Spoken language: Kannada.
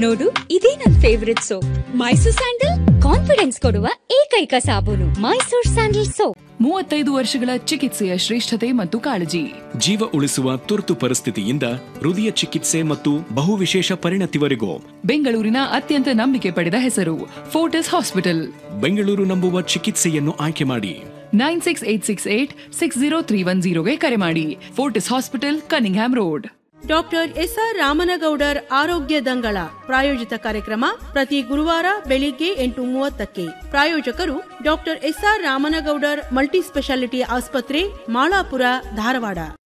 ನೋಡು ಇದೇ ನನ್ favourite soap Mysore sandal confidence ಕೊಡುವ ಏಕೈಕ ಸಾಬೂನು ಮೈಸೂರ್ ಸ್ಯಾಂಡಲ್ ಸೋಪ್ ಮೂವತ್ತೈದು ವರ್ಷಗಳ ಚಿಕಿತ್ಸೆಯ ಶ್ರೇಷ್ಠತೆ ಮತ್ತು ಕಾಳಜಿ ಜೀವ ಉಳಿಸುವ ತುರ್ತು ಪರಿಸ್ಥಿತಿಯಿಂದ ಹೃದಯ ಚಿಕಿತ್ಸೆ ಮತ್ತು ಬಹುವಿಶೇಷ ಪರಿಣತಿವರೆಗೂ ಬೆಂಗಳೂರಿನ ಅತ್ಯಂತ ನಂಬಿಕೆ ಪಡೆದ ಹೆಸರು ಫೋರ್ಟಿಸ್ ಹಾಸ್ಪಿಟಲ್ ಬೆಂಗಳೂರು ನಂಬುವ ಚಿಕಿತ್ಸೆಯನ್ನು ಆಯ್ಕೆ ಮಾಡಿ nine six eight six eight six zero three one ಜೀರೋಗೆ ಕರೆ ಮಾಡಿ Fortis hospital Cunningham road doctor S R Ramanagoudar ಆರೋಗ್ಯ ದಂಗಳ ಪ್ರಾಯೋಜಿತ ಕಾರ್ಯಕ್ರಮ ಪ್ರತಿ ಗುರುವಾರ ಬೆಳಿಗ್ಗೆ ಎಂಟು ಮೂವತ್ತಕ್ಕೆ ಪ್ರಾಯೋಜಕರು doctor S R Ramanagoudar multi speciality ಆಸ್ಪತ್ರೆ ಮಾಳಾಪುರ ಧಾರವಾಡ